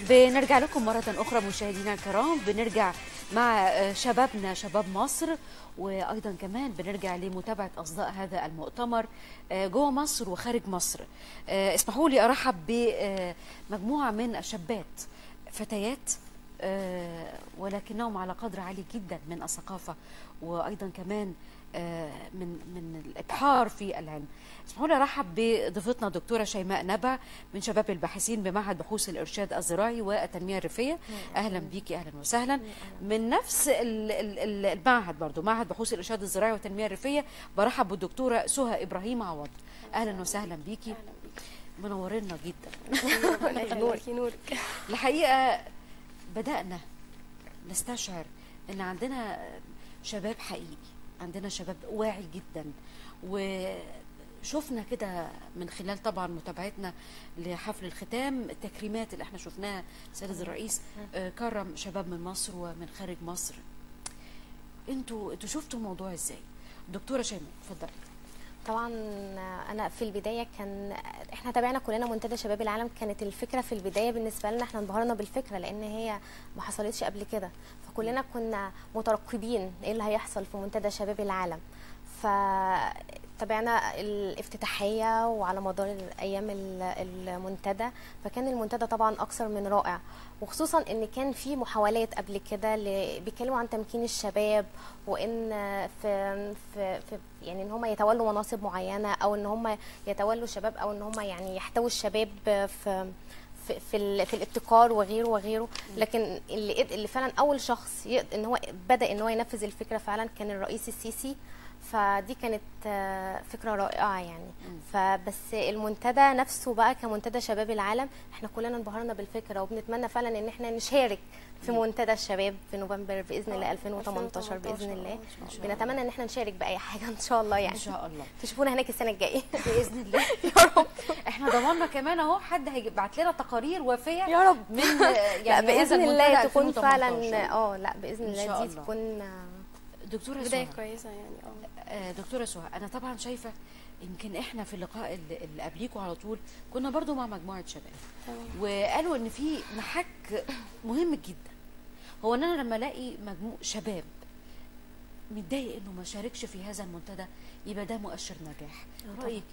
بنرجع لكم مرة أخرى مشاهدينا الكرام بنرجع مع آه، شبابنا شباب مصر وأيضا كمان بنرجع لمتابعة أصداء هذا المؤتمر آه، جوه مصر وخارج مصر آه، اسمحوا لي أرحب بمجموعة من الشابات فتيات آه، ولكنهم على قدر عالي جدا من الثقافة وأيضا كمان آه، من من الابحار في العلم. اسمحوا لي ارحب بضيفتنا الدكتوره شيماء نبع من شباب الباحثين بمعهد بحوث الارشاد الزراعي والتنميه الريفيه. اهلا بيكي اهلا وسهلا. من نفس ال- ال- ال- المعهد برضو معهد بحوث الارشاد الزراعي والتنميه الريفيه برحب بالدكتوره سهى ابراهيم عوض. اهلا وسهلا بيكي. منورنا جدا. ربنا يخليك نورك الحقيقه بدانا نستشعر ان عندنا شباب حقيقي عندنا شباب واعي جدا وشفنا كده من خلال طبعا متابعتنا لحفل الختام التكريمات اللي احنا شفناها سيد الرئيس آه، كرم شباب من مصر ومن خارج مصر انتوا انتوا شفتوا الموضوع ازاي دكتوره شيماء اتفضلي طبعا انا في البدايه كان احنا تابعنا كلنا منتدى شباب العالم كانت الفكره في البدايه بالنسبه لنا احنا انبهرنا بالفكره لان هي ما حصلتش قبل كده فكلنا كنا مترقبين ايه اللي هيحصل في منتدى شباب العالم فتابعنا الافتتاحيه وعلى مدار ايام ال- المنتدى فكان المنتدى طبعا اكثر من رائع وخصوصا ان كان في محاولات قبل كده ل- بيتكلموا عن تمكين الشباب وان في في, في يعني ان هم يتولوا مناصب معينه او ان هم يتولوا شباب او ان هم يعني يحتووا الشباب في في في, ال- في الابتكار وغيره وغيره لكن اللي اللي فعلا اول شخص يقد- ان هو بدا ان هو ينفذ الفكره فعلا كان الرئيس السيسي فدي كانت آه، فكره رائعه يعني فبس المنتدى نفسه بقى كمنتدى شباب العالم احنا كلنا انبهرنا بالفكره وبنتمنى فعلا ان احنا نشارك في منتدى الشباب في نوفمبر باذن الله 2018 باذن الله بنتمنى ان احنا نشارك باي حاجه ان شاء الله يعني ان شاء الله تشوفونا هناك السنه الجايه باذن الله يا رب احنا ضمننا كمان اهو حد هيبعت لنا تقارير وافيه يا رب من آه، لا يعني هذا باذن المنتدى الله تكون 2018. فعلا اه لا باذن إن شاء الله دي الله. تكون آه، دكتوره بداية سهى كويسة يعني اه آه، دكتوره سهى انا طبعا شايفه يمكن احنا في اللقاء اللي اللي قبليكوا على طول كنا برضو مع مجموعه شباب تمام وقالوا ان في محك مهم جدا هو ان انا لما الاقي مجموع شباب متضايق انه ما شاركش في هذا المنتدى يبقى ده مؤشر نجاح رايك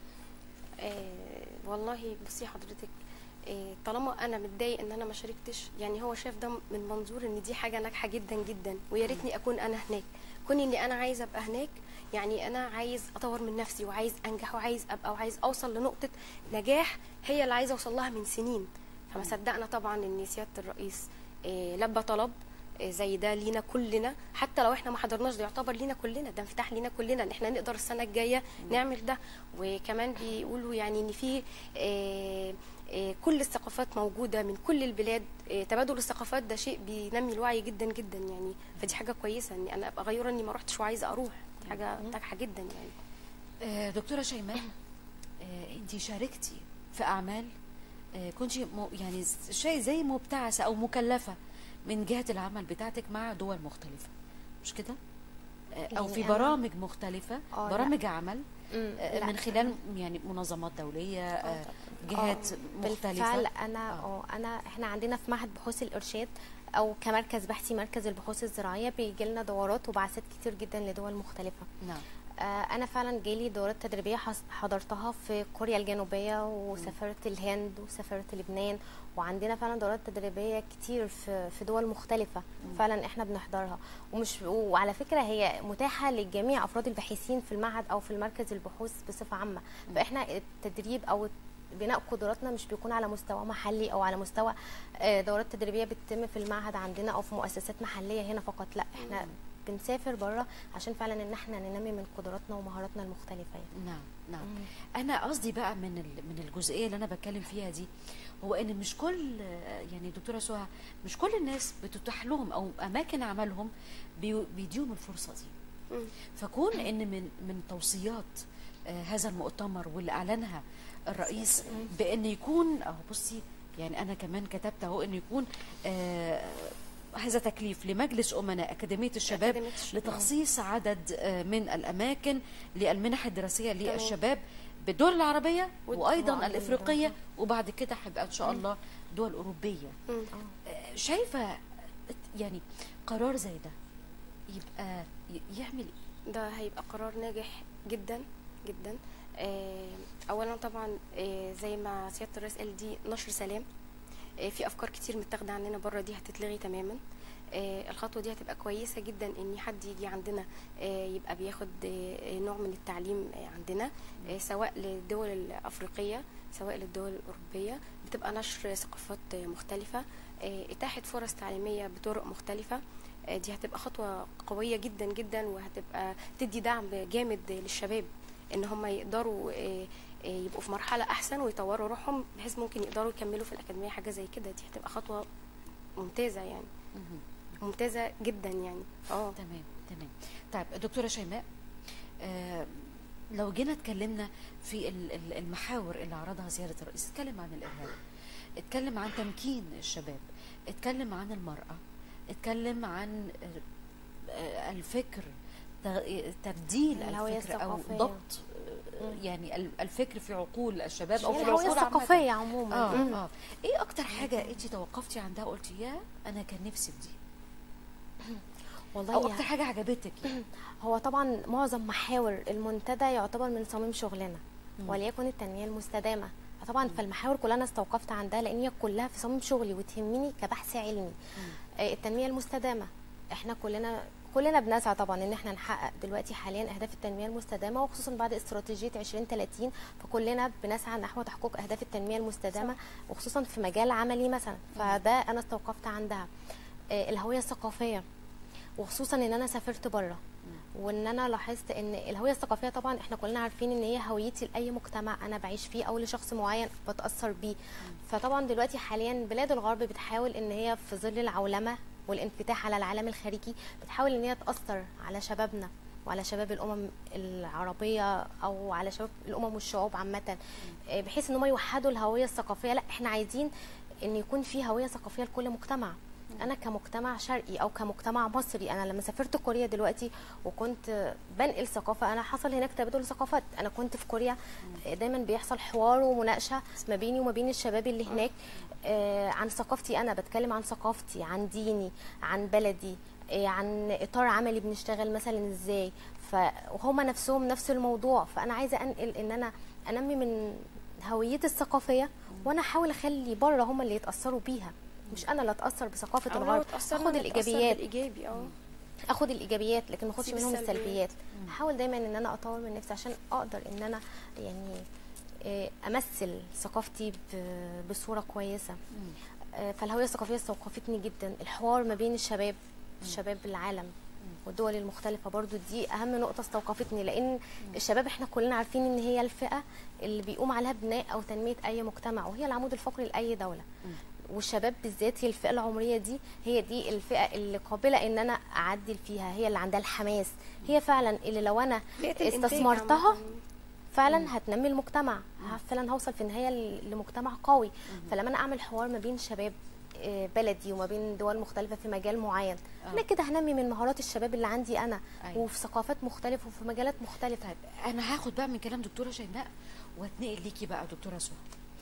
آه والله بصي حضرتك آه طالما انا متضايق ان انا ما شاركتش يعني هو شاف ده من منظور ان دي حاجه ناجحه جدا جدا ويا ريتني اكون انا هناك كون اني انا عايزه ابقى هناك يعني انا عايز اطور من نفسي وعايز انجح وعايز ابقى وعايز اوصل لنقطه نجاح هي اللي عايزه اوصل لها من سنين فما صدقنا طبعا ان سياده الرئيس آه لبى طلب آه، زي ده لينا كلنا حتى لو احنا ما حضرناش ده يعتبر لينا كلنا ده انفتاح لينا كلنا ان احنا نقدر السنه الجايه نعمل ده وكمان بيقولوا يعني ان في آه، آه، كل الثقافات موجوده من كل البلاد آه، تبادل الثقافات ده شيء بينمي الوعي جدا جدا يعني فدي حاجه كويسه اني انا ابقى غيره اني ما رحتش وعايزه اروح دي حاجه ناجحه جدا يعني آه، دكتوره شيماء آه، انت شاركتي في اعمال آه، كنت م- يعني شيء زي مبتعثه او مكلفه من جهه العمل بتاعتك مع دول مختلفه مش كده آه، او يعني في أنا- برامج مختلفه آه، لا. برامج عمل مم، آه، لا. من خلال يعني منظمات دوليه آه، جهات مختلفه بالفعل انا آه. اه انا احنا عندنا في معهد بحوث الارشاد او كمركز بحثي مركز البحوث الزراعيه بيجي لنا دورات وبعثات كتير جدا لدول مختلفه نعم آه، انا فعلا جالي دورات تدريبيه حص- حضرتها في كوريا الجنوبيه وسافرت الهند وسافرت لبنان وعندنا فعلا دورات تدريبيه كتير في في دول مختلفه فعلا احنا بنحضرها ومش وعلى فكره هي متاحه لجميع افراد الباحثين في المعهد او في المركز البحوث بصفه عامه فاحنا التدريب او بناء قدراتنا مش بيكون على مستوى محلي او على مستوى آه، دورات تدريبيه بتتم في المعهد عندنا او في مؤسسات محليه هنا فقط لا احنا بنسافر بره عشان فعلا ان احنا ننمي من قدراتنا ومهاراتنا المختلفه يعني. نعم نعم انا قصدي بقى من ال- من الجزئيه اللي انا بتكلم فيها دي هو ان مش كل يعني دكتوره سهى مش كل الناس بتتاح لهم او اماكن عملهم بي- بيديهم الفرصه دي مم. فكون ان من من توصيات آه، هذا المؤتمر واللي اعلنها الرئيس بان يكون اهو بصي يعني انا كمان كتبت اهو ان يكون آه، هذا تكليف لمجلس امناء اكاديميه الشباب أكاديمية الشباب. لتخصيص عدد آه، من الاماكن للمنح الدراسيه تمام. للشباب بالدول العربيه والد- وايضا وأيضاً الافريقيه وبعد كده هيبقى ان شاء الله دول اوروبيه مم. آه، شايفه يعني قرار زي ده يبقى ي- يعمل ده هيبقى قرار ناجح جدا جدا آه، اولا طبعا آه، زي ما سياده الرئيس قال دي نشر سلام آه، في افكار كتير متاخده عننا بره دي هتتلغي تماما آه، الخطوه دي هتبقى كويسه جدا ان حد يجي عندنا آه، يبقى بياخد آه، نوع من التعليم آه، عندنا آه، سواء للدول الافريقيه سواء للدول الاوروبيه بتبقى نشر ثقافات آه، مختلفه آه، اتاحه فرص تعليميه بطرق مختلفه آه، دي هتبقى خطوه قويه جدا جدا وهتبقى تدي دعم جامد للشباب ان هم يقدروا آه، آه، يبقوا في مرحله احسن ويطوروا روحهم بحيث ممكن يقدروا يكملوا في الاكاديميه حاجه زي كده دي هتبقى خطوه ممتازه يعني مهم. ممتازه جدا يعني اه تمام تمام طيب دكتوره شيماء آه لو جينا اتكلمنا في ال- ال- المحاور اللي عرضها سياده الرئيس اتكلم عن الارهاب اتكلم عن تمكين الشباب اتكلم عن المراه اتكلم عن آه، آه، الفكر تغ- تبديل الهوية الفكر او الثقافية. ضبط آه، يعني ال- الفكر في عقول الشباب او هي في الهويه العقول عامة. الثقافيه عموما اه مم. اه ايه اكتر حاجه انت توقفتي عندها وقلتي يا انا كان نفسي في دي والله او يا- اكتر حاجه عجبتك يعني هو طبعا معظم محاور المنتدى يعتبر من صميم شغلنا وليكن التنميه المستدامه طبعا فالمحاور كلها انا استوقفت عندها لان هي كلها في صميم شغلي وتهمني كبحث علمي آه، التنميه المستدامه احنا كلنا كلنا بنسعى طبعا ان احنا نحقق دلوقتي حاليا اهداف التنميه المستدامه وخصوصا بعد استراتيجيه 2030 فكلنا بنسعى نحو تحقيق اهداف التنميه المستدامه وخصوصا في مجال عملي مثلا فده انا استوقفت عندها آه، الهويه الثقافيه وخصوصا ان انا سافرت بره وان انا لاحظت ان الهويه الثقافيه طبعا احنا كلنا عارفين ان هي هويتي لاي مجتمع انا بعيش فيه او لشخص معين بتاثر بيه فطبعا دلوقتي حاليا بلاد الغرب بتحاول ان هي في ظل العولمه والانفتاح على العالم الخارجي بتحاول ان هي تاثر على شبابنا وعلى شباب الامم العربيه او على شباب الامم والشعوب عامه آه، بحيث ان هم يوحدوا الهويه الثقافيه لا احنا عايزين ان يكون في هويه ثقافيه لكل مجتمع انا كمجتمع شرقي او كمجتمع مصري انا لما سافرت كوريا دلوقتي وكنت بنقل ثقافه انا حصل هناك تبادل ثقافات انا كنت في كوريا دايما بيحصل حوار ومناقشه ما بيني وما بين الشباب اللي هناك آه، عن ثقافتي انا بتكلم عن ثقافتي عن ديني عن بلدي آه، عن اطار عملي بنشتغل مثلا ازاي فهم نفسهم نفس الموضوع فانا عايزه انقل ان انا انمي من هويتي الثقافيه وانا احاول اخلي بره هم اللي يتاثروا بيها مش انا اللي اتاثر بثقافه أو لو الغرب اتأثرنا اخد نتأثر الايجابيات بالايجابي اه اخد الايجابيات لكن ما اخدش سيب منهم السلبيات. السلبيات احاول دايما ان انا اطور من نفسي عشان اقدر ان انا يعني آه، امثل ثقافتي ب- بصوره كويسه آه، فالهويه الثقافيه استوقفتني جدا الحوار ما بين الشباب الشباب العالم والدول المختلفه برضو دي اهم نقطه استوقفتني لان الشباب احنا كلنا عارفين ان هي الفئه اللي بيقوم عليها بناء او تنميه اي مجتمع وهي العمود الفقري لاي دوله والشباب بالذات هي الفئه العمريه دي هي دي الفئه اللي قابله ان انا اعدل فيها هي اللي عندها الحماس هي فعلا اللي لو انا فئة الإنتاج استثمرتها عامة. فعلا هتنمي المجتمع ه- فعلا هوصل في النهايه ل- لمجتمع قوي فلما انا اعمل حوار ما بين شباب آه، بلدي وما بين دول مختلفه في مجال معين انا كده هنمي من مهارات الشباب اللي عندي انا أيوة. وفي ثقافات مختلفه وفي مجالات مختلفه طيب انا هاخد بقى من كلام دكتوره شيماء واتنقل ليكي بقى دكتوره سهى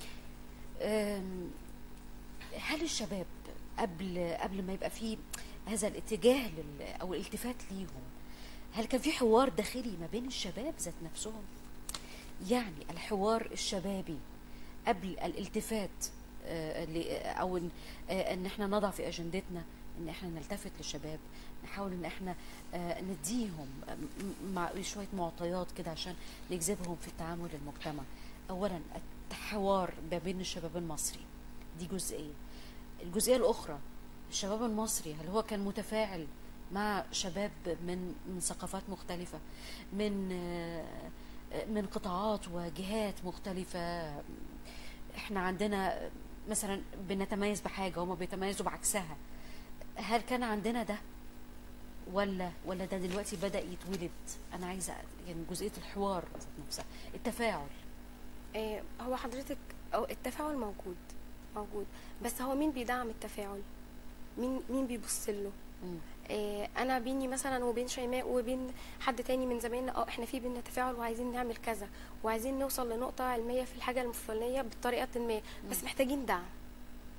أم، هل الشباب قبل قبل ما يبقى في هذا الاتجاه لل او الالتفات ليهم هل كان في حوار داخلي ما بين الشباب ذات نفسهم يعني الحوار الشبابي قبل الالتفات آه، ل- او ان آه، ان احنا نضع في اجندتنا ان احنا نلتفت للشباب نحاول ان احنا آه، نديهم م- مع شويه معطيات كده عشان نجذبهم في التعامل المجتمع اولا الحوار ما بين الشباب المصري دي جزئيه الجزئيه الاخرى الشباب المصري هل هو كان متفاعل مع شباب من من ثقافات مختلفه من آه، من قطاعات وجهات مختلفه احنا عندنا مثلا بنتميز بحاجه هما بيتميزوا بعكسها هل كان عندنا ده ولا ولا ده دلوقتي بدا يتولد انا عايزه يعني جزئيه الحوار ذات نفسها التفاعل آه، هو حضرتك أو التفاعل موجود موجود بس هو مين بيدعم التفاعل مين مين بيبص له مم. آه، انا بيني مثلا وبين شيماء وبين حد تاني من زمايلنا اه احنا في بينا تفاعل وعايزين نعمل كذا وعايزين نوصل لنقطه علميه في الحاجه الفلانيه بطريقه ما بس محتاجين دعم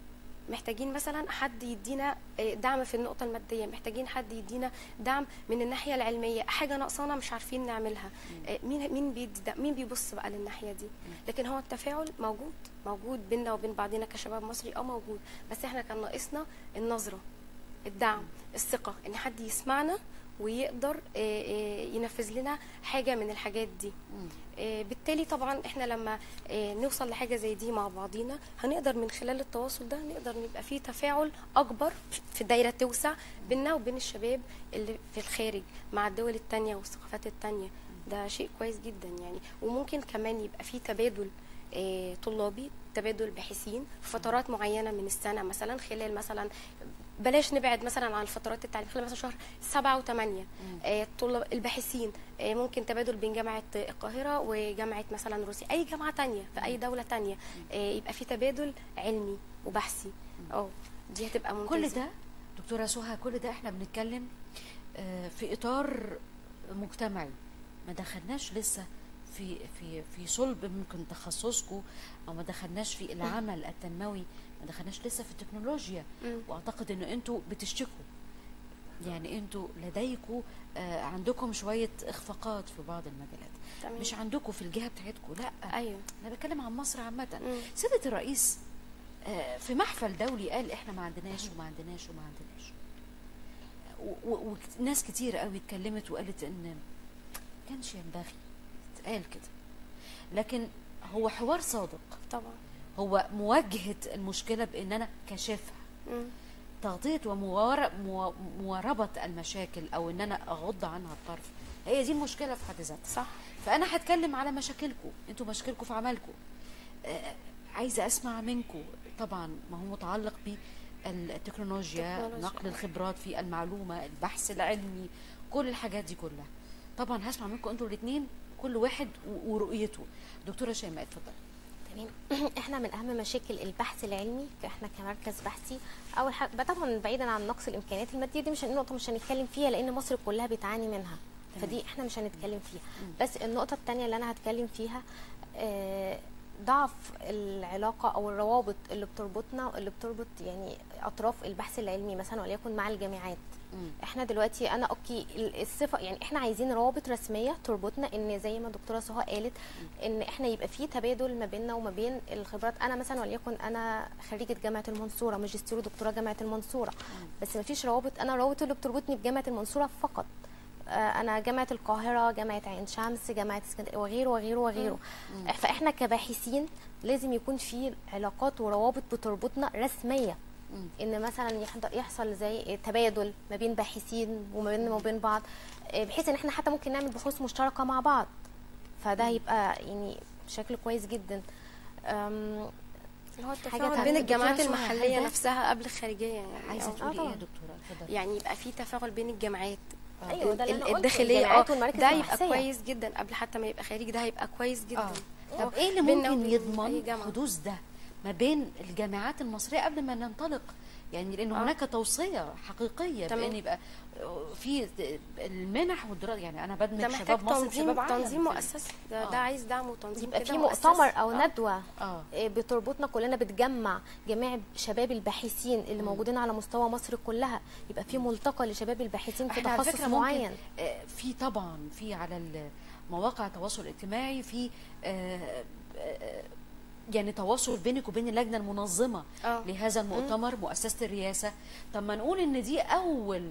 محتاجين مثلا حد يدينا آه، دعم في النقطه الماديه محتاجين حد يدينا دعم من الناحيه العلميه حاجه ناقصانا مش عارفين نعملها آه، مين مين بيدي ده- مين بيبص بقى للناحيه دي لكن هو التفاعل موجود موجود بيننا وبين بعضنا كشباب مصري اه موجود بس احنا كان ناقصنا النظره الدعم الثقه ان حد يسمعنا ويقدر آه، آه، ينفذ لنا حاجه من الحاجات دي آه، بالتالي طبعا احنا لما آه، نوصل لحاجه زي دي مع بعضينا هنقدر من خلال التواصل ده نقدر نبقى في تفاعل اكبر في دايره توسع بيننا وبين الشباب اللي في الخارج مع الدول التانية والثقافات التانية ده شيء كويس جدا يعني وممكن كمان يبقى في تبادل آه، طلابي تبادل باحثين في فترات معينه من السنه مثلا خلال مثلا بلاش نبعد مثلا عن الفترات التعليم خلال مثلا شهر سبعة وثمانية آه، طلاب الباحثين آه، ممكن تبادل بين جامعة القاهرة وجامعة مثلا روسيا أي جامعة تانية في أي دولة تانية آه، يبقى في تبادل علمي وبحثي اه دي هتبقى ممتازة كل ده دكتوره سهى كل ده احنا بنتكلم آه، في اطار مجتمعي ما دخلناش لسه في في في صلب ممكن تخصصكم او ما دخلناش في العمل التنموي ما دخلناش لسه في التكنولوجيا مم. واعتقد ان انتوا بتشتكوا يعني انتوا لديكوا آه، عندكم شويه اخفاقات في بعض المجالات تمام. مش عندكم في الجهه بتاعتكم لا أيوه انا بتكلم عن مصر عامه مم. سياده الرئيس آه، في محفل دولي قال احنا ما عندناش وما عندناش وما عندناش و- و- وناس كتير قوي اتكلمت وقالت ان ما كانش ينبغي اتقال كده لكن هو حوار صادق طبعا هو مواجهه المشكله بان انا كاشفها مم. تغطيه ومواربه المشاكل او ان انا اغض عنها الطرف هي دي المشكله في حد ذاتها صح فانا هتكلم على مشاكلكم انتوا مشاكلكم في عملكم آه، عايزه اسمع منكم طبعا ما هو متعلق بالتكنولوجيا تكنولوجيا. نقل الخبرات في المعلومه البحث العلمي كل الحاجات دي كلها طبعا هسمع منكم انتوا الاثنين كل واحد و- ورؤيته دكتوره شيماء اتفضلي تمام احنا من اهم مشاكل البحث العلمي احنا كمركز بحثي اول حاجه طبعا بعيدا عن نقص الامكانيات الماديه دي مش نقطه مش هنتكلم فيها لان مصر كلها بتعاني منها تمام. فدي احنا مش هنتكلم فيها بس النقطه الثانيه اللي انا هتكلم فيها آه، ضعف العلاقه او الروابط اللي بتربطنا اللي بتربط يعني اطراف البحث العلمي مثلا وليكن مع الجامعات مم. احنا دلوقتي انا اوكي ال- الصفه يعني احنا عايزين روابط رسميه تربطنا ان زي ما دكتوره سهى قالت ان احنا يبقى في تبادل ما بيننا وما بين الخبرات انا مثلا وليكن انا خريجه جامعه المنصوره ماجستير ودكتوراه جامعه المنصوره بس ما فيش روابط انا الروابط اللي بتربطني بجامعه المنصوره فقط آه، انا جامعه القاهره جامعه عين شمس جامعه اسكندريه وغيره وغيره وغيره فاحنا كباحثين لازم يكون في علاقات وروابط بتربطنا رسميه مم. ان مثلا يحضر يحصل زي تبادل ما بين باحثين وما بيننا وبين بعض آه، بحيث ان احنا حتى ممكن نعمل بحوث مشتركه مع بعض فده هيبقى يعني شكل كويس جدا أم، اللي هو حاجة التفاعل تانية. بين الجامعات دكتورة سهى، المحليه هل ده- نفسها قبل الخارجيه يعني عايزه آه. تقولي ايه طبعاً. يا دكتوره اتفضلي يعني يبقى في تفاعل بين الجامعات ايوه ده اللي انا قلته الداخليه الجامعات اه والمراكز ده يبقى البحثية. كويس جدا قبل حتى ما يبقى خارجي ده هيبقى كويس جدا آه. طب ايه اللي بيننا ممكن وبين أي يضمن جامعة. حدوث ده ما بين الجامعات المصريه قبل ما ننطلق يعني لان آه. هناك توصيه حقيقيه تمام. بان يبقى في المنح والدراسه يعني انا ده بدمج محتاج شباب مصر تنظيم شباب عالم تنظيم مؤسسي ده, آه. ده عايز دعم وتنظيم يبقى كده في مؤسسي. مؤتمر او آه. ندوه اه آه، بتربطنا كلنا بتجمع جميع شباب الباحثين اللي موجودين على مستوى مصر كلها يبقى في ملتقى لشباب الباحثين في احنا على تخصص فكره ممكن معين آه، في طبعا في على ال- مواقع التواصل الاجتماعي في آه، آه، يعني تواصل بينك وبين اللجنه المنظمه آه. لهذا المؤتمر مؤسسه الرئاسه طب ما نقول ان دي اول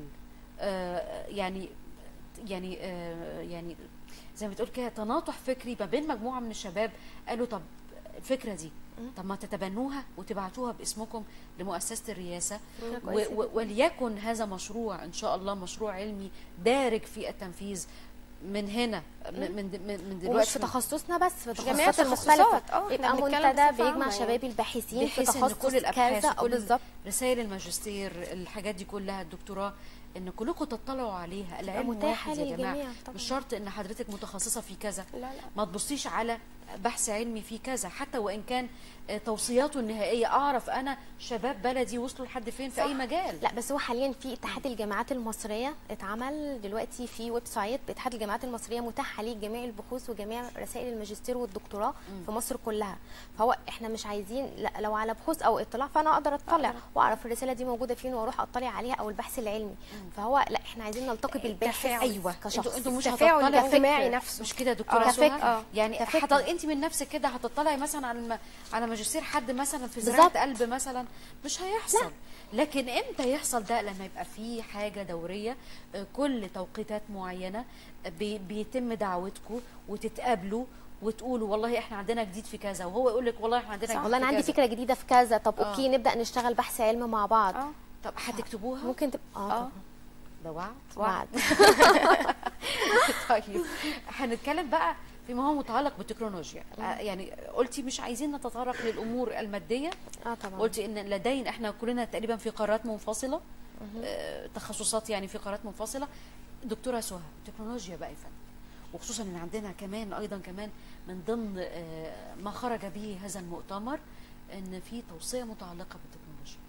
آه، يعني يعني آه، يعني زي ما بتقول كده تناطح فكري ما بين مجموعه من الشباب قالوا طب الفكره دي طب ما تتبنوها وتبعتوها باسمكم لمؤسسه الرئاسه فكرة و- كويسة و- وليكن هذا مشروع ان شاء الله مشروع علمي دارج في التنفيذ من هنا من من من من ومش دلوقتي في تخصصنا بس في جميع التخصصات التخصصات. المختلفة اه، احنا يبقى بنتكلم منتدى بصفة بيجمع عامة شباب الباحثين في بحيث ان تخصص كل الابحاث كذا او كل بالظبط رسائل الماجستير الحاجات دي كلها الدكتوراه ان كلكم تطلعوا عليها العلم متاحة واحد يا جماعه للجميع طبعاً. مش شرط ان حضرتك متخصصه في كذا لا لا ما تبصيش على بحث علمي في كذا حتى وان كان آه، توصياته النهائيه اعرف انا شباب بلدي وصلوا لحد فين في اي مجال لا بس هو حاليا في اتحاد الجامعات المصريه اتعمل دلوقتي في ويب سايت باتحاد الجامعات المصريه متاح متاح عليه جميع البحوث وجميع رسائل الماجستير والدكتوراه في مصر كلها فهو احنا مش عايزين لا لو على بحوث او اطلاع فانا اقدر اطلع أقدر. واعرف الرساله دي موجوده فين واروح اطلع عليها او البحث العلمي فهو لا احنا عايزين نلتقي بالباحث ايوه كشخص انتوا انتوا مش التفاعل هتطلعوا الاجتماعي فكرة. نفسه. مش كده يا دكتوره آه. سهى كفكرة. يعني كفكرة. حط... انت من نفسك كده هتطلعي مثلا على الم... على ماجستير حد مثلا في زراعه بالظبط. قلب مثلا مش هيحصل لكن امتى يحصل ده لما يبقى في حاجه دوريه آه، كل توقيتات معينه آه، بي... بيتم دعوتكم وتتقابلوا وتقولوا والله احنا عندنا جديد في كذا وهو يقول لك والله احنا عندنا جديد والله انا في عندي كذا. فكره جديده في كذا طب آه. اوكي نبدا نشتغل بحث علمي مع بعض اه طب هتكتبوها ممكن تبقى اه اه طبعاً. ده وعد وعد طيب هنتكلم بقى فيما هو متعلق بالتكنولوجيا آه، يعني قلتي مش عايزين نتطرق للامور الماديه اه طبعا قلتي ان لدينا احنا كلنا تقريبا في قارات منفصله آه، تخصصات يعني في قارات منفصله دكتوره سهى التكنولوجيا بقى يا فندم وخصوصا ان عندنا كمان ايضا كمان من ضمن آه، ما خرج به هذا المؤتمر ان في توصيه متعلقه بالتكنولوجيا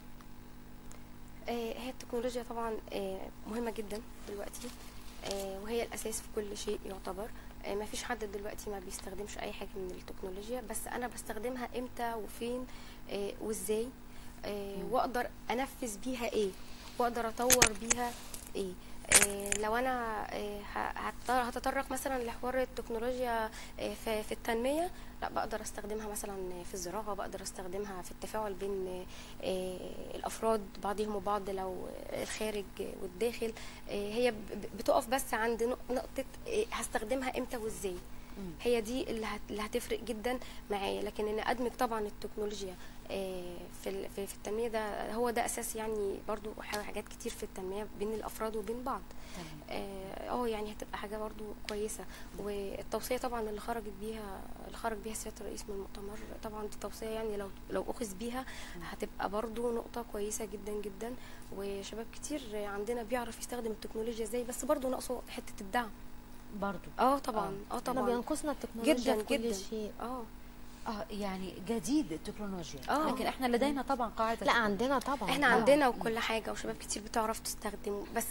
آه، هي التكنولوجيا طبعا آه، مهمة جدا دلوقتي آه، وهي الأساس في كل شيء يعتبر ما فيش حد دلوقتي ما بيستخدمش أي حاجة من التكنولوجيا بس أنا بستخدمها إمتى وفين آه، وإزاي آه، وأقدر أنفذ بيها إيه وأقدر أطور بيها إيه آه، لو انا آه، ه- هت- هتطرق مثلا لحوار التكنولوجيا آه، في في التنميه لا بقدر استخدمها مثلا في الزراعه بقدر استخدمها في التفاعل بين آه، الافراد بعضهم وبعض لو الخارج والداخل آه، هي ب- ب- بتقف بس عند نق- نقطه آه، هستخدمها امتى وازاي مم. هي دي اللي هت- اللي هتفرق جدا معايا لكن ان ادمج طبعا التكنولوجيا آه، في ال- في في التنميه ده هو ده اساس يعني برضو ح- حاجات كتير في التنميه بين الافراد وبين بعض تمام اه آه، يعني هتبقى حاجه برضو كويسه والتوصيه طبعا اللي خرجت بيها اللي خرج بيها سياده الرئيس من المؤتمر طبعا دي توصيه يعني لو لو اخذ بيها هتبقى برضو نقطه كويسه جدا جدا وشباب كتير عندنا بيعرف يستخدم التكنولوجيا ازاي بس برضو ناقصه حته الدعم برضو اه طبعا اه احنا طبعا بينقصنا التكنولوجيا جدا في كل جدا شيء اه اه يعني جديد التكنولوجيا آه. لكن احنا لدينا طبعا قاعده لا عندنا طبعا احنا آه. عندنا وكل حاجه وشباب كتير بتعرف تستخدم بس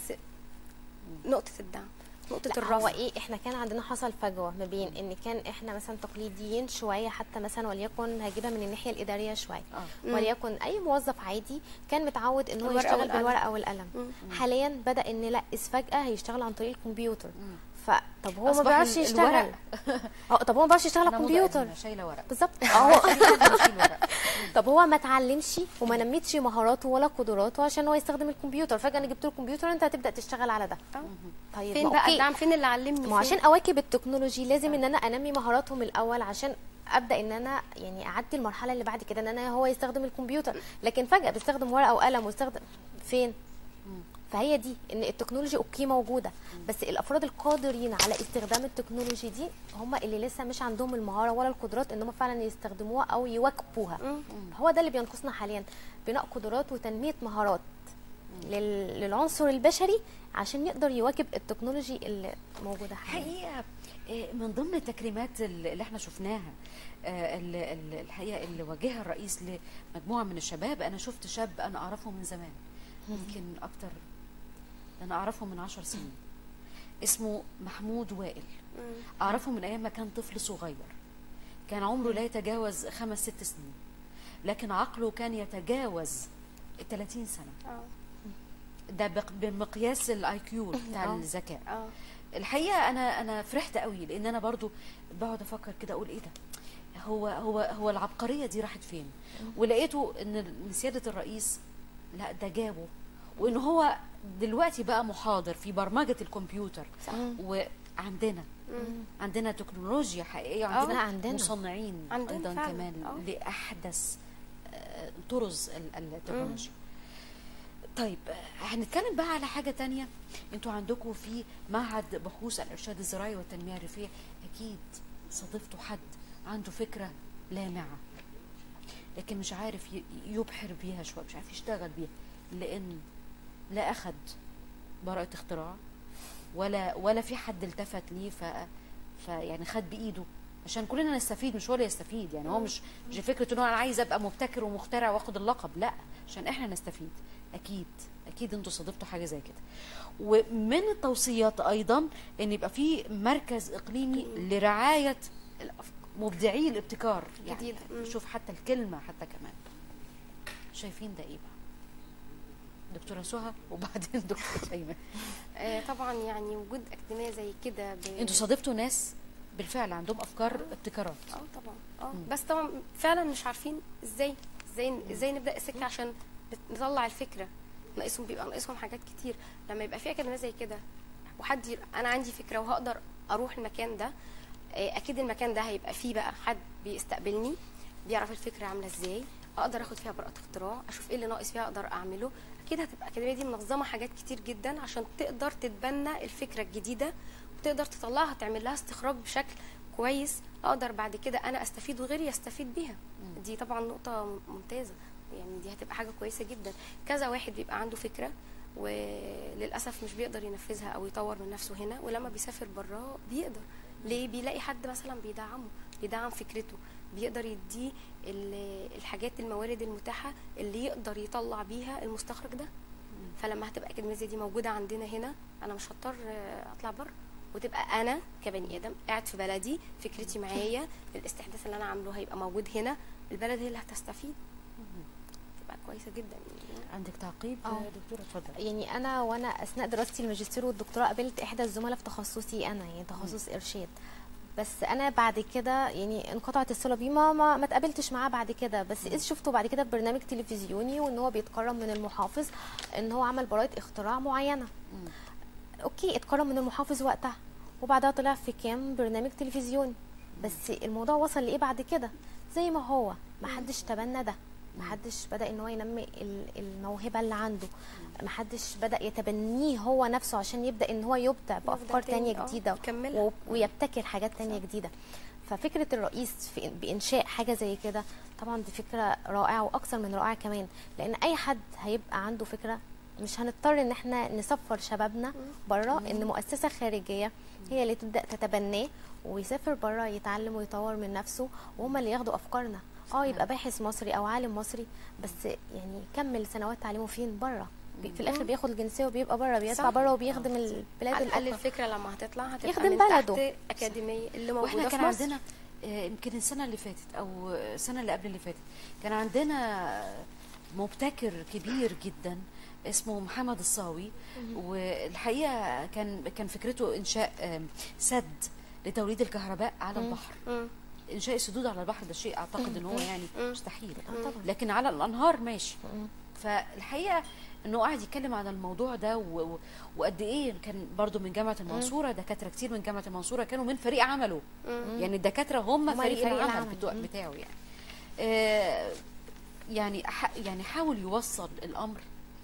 نقطه الدعم نقطه لا الرفع هو ايه احنا كان عندنا حصل فجوه ما بين ان كان احنا مثلا تقليديين شويه حتى مثلا وليكن هجيبها من الناحيه الاداريه شويه اه مم. وليكن اي موظف عادي كان متعود ان هو الورقة يشتغل والقلم. بالورقه والقلم مم. حاليا بدا ان لا إذ فجاه هيشتغل عن طريق الكمبيوتر مم. فطب هو ما أصبح بيعرفش ال- يشتغل الورق. اه طب هو ما بيعرفش يشتغل على أنا الكمبيوتر متأزمة، شايله ورق بالظبط اه هو هو بيشيل ورق طب هو ما اتعلمش وما نمتش مهاراته ولا قدراته عشان هو يستخدم الكمبيوتر فجاه انا جبت له الكمبيوتر انت هتبدا تشتغل على ده آه. طيب فين ما بقى أوكي. الدعم فين اللي علمني ما فين؟ هو عشان اواكب التكنولوجي لازم ان انا انمي مهاراتهم الاول عشان ابدا ان انا يعني اعدي المرحله اللي بعد كده ان انا هو يستخدم الكمبيوتر لكن فجاه بيستخدم ورقه وقلم ويستخدم فين فهي دي ان التكنولوجي اوكي موجوده بس الافراد القادرين على استخدام التكنولوجي دي هم اللي لسه مش عندهم المهاره ولا القدرات ان هم فعلا يستخدموها او يواكبوها مم. هو ده اللي بينقصنا حاليا بناء قدرات وتنميه مهارات لل- للعنصر البشري عشان يقدر يواكب التكنولوجي اللي موجوده حاليا حقيقه آه، من ضمن التكريمات اللي احنا شفناها آه، ال- ال- الحقيقه اللي واجهها الرئيس لمجموعه من الشباب انا شفت شاب انا اعرفه من زمان يمكن اكتر انا اعرفه من عشر سنين اسمه محمود وائل مم. اعرفه من ايام ما كان طفل صغير كان عمره لا يتجاوز خمس ست سنين لكن عقله كان يتجاوز 30 سنه اه ده بق- بمقياس الاي كيو بتاع آه. الذكاء اه الحقيقه انا انا فرحت قوي لان انا برضو بقعد افكر كده اقول ايه ده هو هو هو العبقريه دي راحت فين ولقيته ان إن سياده الرئيس لا ده جابه وان هو دلوقتي بقى محاضر في برمجه الكمبيوتر صح. وعندنا مم. عندنا تكنولوجيا حقيقيه لا، عندنا, عندنا. مصنعين عندنا ايضا فعلا. كمان آه. لاحدث آه، طرز ال- التكنولوجيا طيب آه، هنتكلم بقى على حاجة تانية انتوا عندكم في معهد بحوث الإرشاد الزراعي والتنمية الريفية أكيد صادفتوا حد عنده فكرة لامعة لكن مش عارف ي- يبحر بيها شوية مش عارف يشتغل بيها لأن لا أخد براءة اختراع ولا ولا في حد التفت ليه ف فيعني خد بايده عشان كلنا نستفيد مش هو اللي يستفيد يعني هو مش مش فكره ان هو انا عايز ابقى مبتكر ومخترع واخد اللقب لا عشان احنا نستفيد اكيد اكيد انتوا صادفتوا حاجه زي كده ومن التوصيات ايضا ان يبقى في مركز اقليمي لرعايه الأف- مبدعي الابتكار يعني جديد. مم. شوف حتى الكلمه حتى كمان شايفين ده ايه بقى دكتوره سهى وبعدين دكتور شيماء آه طبعا يعني وجود اكاديميه زي كده ب... انتوا صادفتوا ناس بالفعل عندهم افكار ابتكارات اه طبعا اه بس طبعا فعلا مش عارفين ازاي ازاي ازاي نبدا السكه عشان نطلع الفكره ناقصهم بيبقى ناقصهم حاجات كتير لما يبقى في اكاديميه زي كده وحد ي... انا عندي فكره وهقدر اروح المكان ده آه، اكيد المكان ده هيبقى فيه بقى حد بيستقبلني بيعرف الفكره عامله ازاي اقدر اخد فيها براءه اختراع اشوف ايه اللي ناقص فيها اقدر اعمله اكيد هتبقى الاكاديميه دي منظمه حاجات كتير جدا عشان تقدر تتبنى الفكره الجديده وتقدر تطلعها تعمل لها استخراج بشكل كويس اقدر بعد كده انا استفيد وغيري يستفيد بيها دي طبعا نقطه ممتازه يعني دي هتبقى حاجه كويسه جدا كذا واحد بيبقى عنده فكره وللاسف مش بيقدر ينفذها او يطور من نفسه هنا ولما بيسافر بره بيقدر ليه بيلاقي حد مثلا بيدعمه بيدعم فكرته بيقدر يديه ال- الحاجات الموارد المتاحه اللي يقدر يطلع بيها المستخرج ده فلما هتبقى اكاديميه زي دي موجوده عندنا هنا انا مش هضطر آه، اطلع بره وتبقى انا كبني ادم قاعد في بلدي فكرتي معايا الاستحداث اللي انا عامله هيبقى موجود هنا البلد هي اللي هتستفيد تبقى كويسه جدا عندك تعقيب اه. يا دكتوره اتفضل يعني انا وانا اثناء دراستي الماجستير والدكتوراه قابلت احدى الزملاء في تخصصي انا يعني تخصص ارشاد بس انا بعد كده يعني انقطعت الصله بيه ما ما, ما اتقابلتش معاه بعد كده بس اذ شفته بعد كده في برنامج تلفزيوني وان هو بيتكرم من المحافظ ان هو عمل براءه اختراع معينه اوكي اتكرم من المحافظ وقتها وبعدها طلع في كام برنامج تلفزيوني بس الموضوع وصل لايه بعد كده زي ما هو ما حدش تبنى ده ما حدش بدا ان هو ينمي ال- الموهبه اللي عنده ما حدش بدا يتبنيه هو نفسه عشان يبدا ان هو يبدع بافكار تاني، تانية اه، جديده يكملها. و- ويبتكر حاجات تانية جديده ففكره الرئيس في بانشاء حاجه زي كده طبعا دي فكره رائعه واكثر من رائعه كمان لان اي حد هيبقى عنده فكره مش هنضطر ان احنا نسفر شبابنا بره ان مؤسسه خارجيه هي اللي تبدا تتبناه ويسافر بره يتعلم ويطور من نفسه وهم اللي ياخدوا افكارنا اه يبقى باحث مصري او عالم مصري بس يعني كمل سنوات تعليمه فين بره بي- في الاخر بياخد الجنسيه وبيبقى بره بيطلع صح. بره وبيخدم البلاد على الاقل الاخرى الفكره لما هتطلع هتبقى يخدم من بلده. تحت اكاديميه اللي موجوده واحنا في كان مصر عندنا آه، يمكن السنه اللي فاتت او السنه اللي قبل اللي فاتت كان عندنا مبتكر كبير جدا اسمه محمد الصاوي والحقيقه كان كان فكرته انشاء آم، سد لتوليد الكهرباء على البحر مم. انشاء السدود على البحر ده شيء اعتقد ان هو يعني مم. مستحيل طبعا. لكن على الانهار ماشي فالحقيقه انه قاعد يتكلم عن الموضوع ده و... و... وقد ايه كان برضو من جامعه المنصوره دكاتره كتير من جامعه المنصوره كانوا من فريق عمله يعني الدكاتره هم هم فريق, فريق العمل, العمل. بتوع مم. بتاعه يعني آه يعني ح... يعني حاول يوصل الامر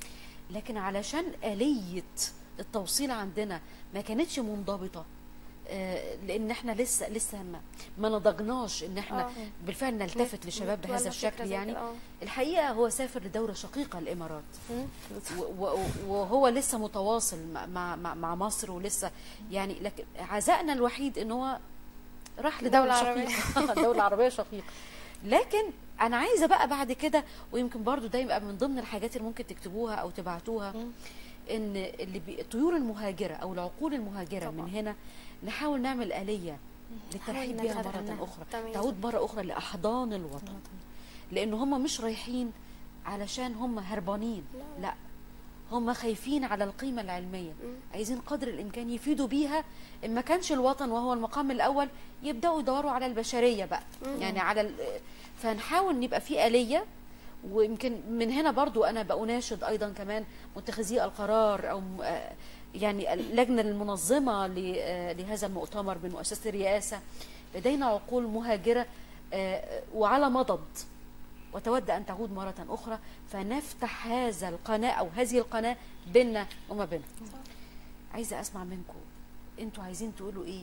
لكن علشان آلية التوصيل عندنا ما كانتش منضبطة آه، لان احنا لسه لسه ما, ما نضجناش ان احنا آه. بالفعل نلتفت لشباب نتولى بهذا فكرة الشكل زي يعني كده، آه. الحقيقه هو سافر لدوله شقيقه الامارات مم. و- و- وهو لسه متواصل مع- مع مع, مع مصر ولسه يعني لكن عزائنا الوحيد ان هو راح لدوله دولة عربية. شقيقه دوله عربيه شقيقه لكن انا عايزه بقى بعد كده ويمكن برضو ده يبقى من ضمن الحاجات اللي ممكن تكتبوها او تبعتوها ان اللي بي... الطيور المهاجره او العقول المهاجره طبعا. من هنا نحاول نعمل اليه للترحيب نحاول بها نتبناها. مره اخرى تمام. تعود مره اخرى لاحضان الوطن لان هم مش رايحين علشان هم هربانين لا هم خايفين على القيمه العلميه عايزين قدر الامكان يفيدوا بيها ان ما كانش الوطن وهو المقام الاول يبداوا يدوروا على البشريه بقى يعني على ال... فنحاول نبقى في اليه ويمكن من هنا برضو انا بأناشد ايضا كمان متخذي القرار او م- آه يعني اللجنه المنظمه ل- آه لهذا المؤتمر من مؤسسه الرئاسه لدينا عقول مهاجره آه، وعلى مضض وتود ان تعود مره اخرى فنفتح هذا القناه او هذه القناه بيننا وما بينهم عايزه اسمع منكم انتوا عايزين تقولوا ايه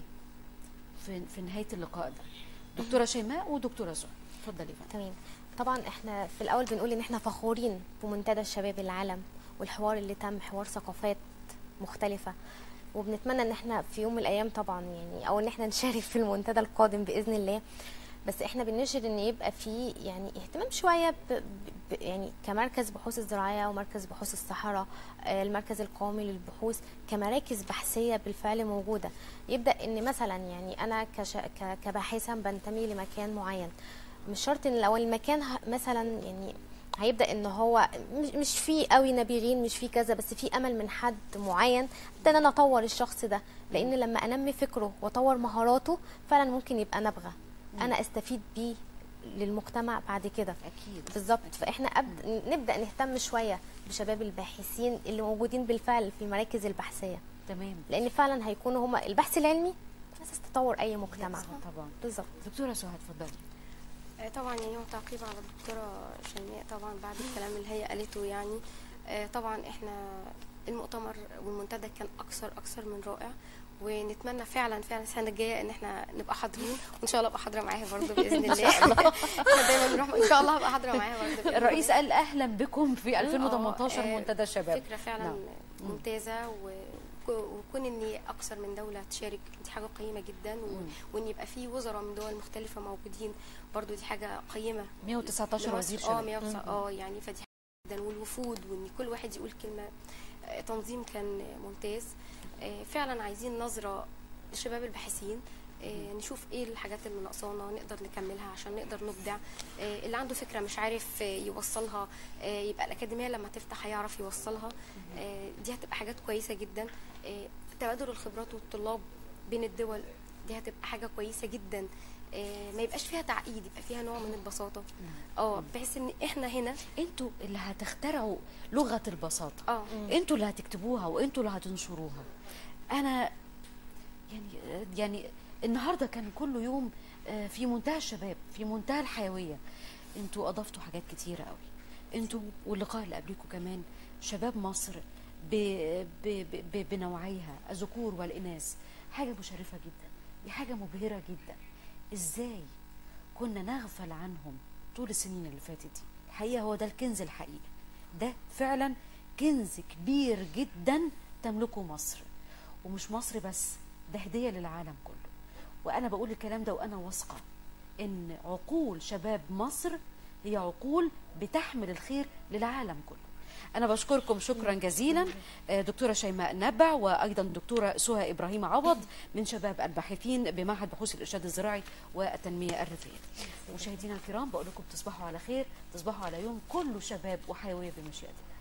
في في نهايه اللقاء ده دكتوره شيماء ودكتوره سهى اتفضلي يا فندم. تمام طبعا احنا في الاول بنقول ان احنا فخورين بمنتدى الشباب العالم والحوار اللي تم حوار ثقافات مختلفه وبنتمنى ان احنا في يوم من الايام طبعا يعني او ان احنا نشارك في المنتدى القادم باذن الله بس احنا بننشد ان يبقى في يعني اهتمام شويه ب ب ب- يعني كمركز بحوث الزراعيه ومركز بحوث الصحراء آه، المركز القومي للبحوث كمراكز بحثيه بالفعل موجوده يبدا ان مثلا يعني انا كش ك- كباحثه بنتمي لمكان معين مش شرط ان لو المكان ه- مثلا يعني هيبدا ان هو مش مش فيه قوي نابغين مش فيه كذا بس في امل من حد معين ابدا ان انا اطور الشخص ده لان لما انمي فكره واطور مهاراته فعلا ممكن يبقى نبغه انا استفيد بيه للمجتمع بعد كده اكيد بالظبط فاحنا أبد... نبدا نهتم شويه بشباب الباحثين اللي موجودين بالفعل في المراكز البحثيه تمام لان فعلا هيكونوا هما البحث العلمي اساس تطور اي مجتمع طبعا بالظبط دكتوره سهى اتفضلي آه، طبعا يعني هو تعقيب على الدكتوره شيماء طبعا بعد الكلام اللي هي قالته يعني آه، طبعا احنا المؤتمر والمنتدى كان اكثر اكثر من رائع ونتمنى فعلا فعلا السنه الجايه ان احنا نبقى حاضرين وان شاء الله ابقى حاضره معاها برضه باذن الله احنا دايما بنروح ان شاء الله هبقى حاضره معاها برضه بإذن الرئيس الله. قال اهلا بكم في 2018 آه، منتدى الشباب فكره فعلا نعم. ممتازه و وكون ان اكثر من دوله تشارك دي حاجه قيمه جدا و... مم. وان يبقى في وزراء من دول مختلفه موجودين برضو دي حاجه قيمه 119 لمصر. وزير اه شباب 109 اه يعني فدي حاجه جدا والوفود وان كل واحد يقول كلمه آه، تنظيم كان ممتاز آه، فعلا عايزين نظره للشباب الباحثين آه، نشوف ايه الحاجات اللي ناقصانا نقدر نكملها عشان نقدر نبدع آه، اللي عنده فكره مش عارف آه، يوصلها آه، يبقى الاكاديميه لما تفتح هيعرف يوصلها آه، دي هتبقى حاجات كويسه جدا آه، تبادل الخبرات والطلاب بين الدول دي هتبقى حاجه كويسه جدا آه، ما يبقاش فيها تعقيد يبقى فيها نوع من البساطه اه بحيث ان احنا هنا انتوا اللي هتخترعوا لغه البساطه اه انتوا اللي هتكتبوها وانتوا اللي هتنشروها انا يعني يعني النهارده كان كله يوم آه، في منتهى الشباب في منتهى الحيويه انتوا اضفتوا حاجات كتيره قوي انتوا واللقاء اللي قبلكم كمان شباب مصر ب ب ب بنوعيها الذكور والاناث حاجه مشرفه جدا دي حاجه مبهره جدا ازاي كنا نغفل عنهم طول السنين اللي فاتت دي الحقيقه هو ده الكنز الحقيقي ده فعلا كنز كبير جدا تملكه مصر ومش مصر بس ده هديه للعالم كله وانا بقول الكلام ده وانا واثقه ان عقول شباب مصر هي عقول بتحمل الخير للعالم كله انا بشكركم شكرا جزيلا آه، دكتوره شيماء نبع وايضا دكتوره سهى ابراهيم عوض من شباب الباحثين بمعهد بحوث الارشاد الزراعي والتنميه الريفيه مشاهدينا الكرام بقول لكم تصبحوا على خير تصبحوا على يوم كله شباب وحيويه بمشيئه الله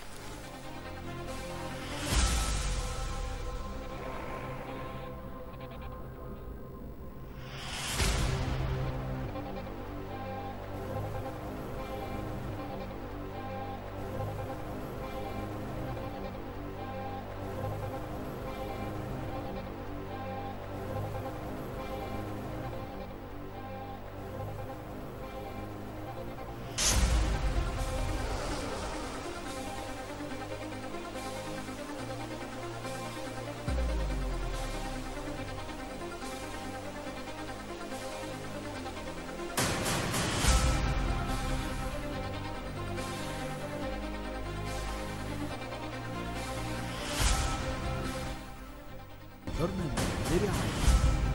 برنامج برعاية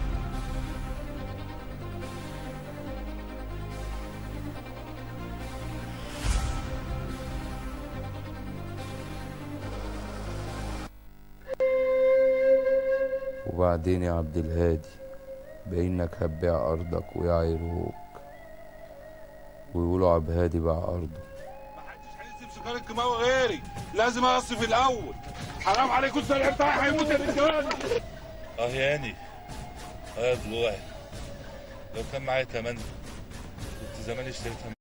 وبعدين يا عبد الهادي بإنك هتبيع أرضك ويعايروك ويقولوا عبد الهادي باع أرضه محدش هيسيب سيجاره كيماوي غيري لازم اقص في الاول حرام عليكم السريع بتاعي هيموت يا رجاله اه ياني اه يا ضلوعي لو كان معايا تمن كنت زمان اشتريتها